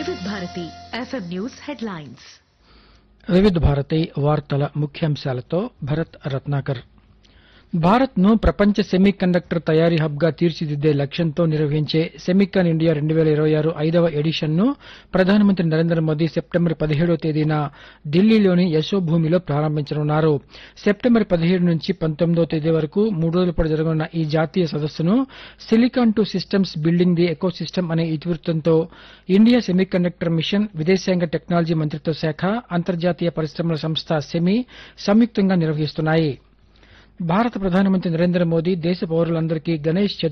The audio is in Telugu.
వివిధ భారతి ఎఫ్ఎం న్యూస్ హెడ్లైన్స్ వివిధ భారతి వార్తల ముఖ్యాంశాలతో భరత్ రత్నాకర్ భారత్ ను ప్రపంచ సెమీ కండక్టర్ తయారీ హబ్ గా తీర్చిదిద్దే లక్ష్యంతో నిర్వహించే సెమికాన్ ఇండియా రెండు వేల ఇరవై ఆరు ఐదవ ఎడిషన్ ను ప్రధానమంత్రి నరేంద్ర మోదీ సెప్టెంబర్ పదిహేడవ తేదీన ఢిల్లీలోని యశోభూమిలో ప్రారంభించనున్నారు సెప్టెంబర్ పదిహేడు నుంచి పంతొమ్మిదవ తేదీ వరకు మూడు రోజుల పాటు జరగనున్న ఈ జాతీయ సదస్సును silicon to systems building the ecosystem అనే ఇతివృత్తంతో ఇండియా సెమీకండక్టర్ మిషన్ విదేశాంగ టెక్నాలజీ మంత్రిత్వ శాఖ అంతర్జాతీయ పరిశ్రమల సంస్థ సెమీ సంయుక్తంగా నిర్వహిస్తున్నాయి భారత ప్రధానమంత్రి నరేంద్ర మోదీ దేశ పౌరులందరికీ గణేష్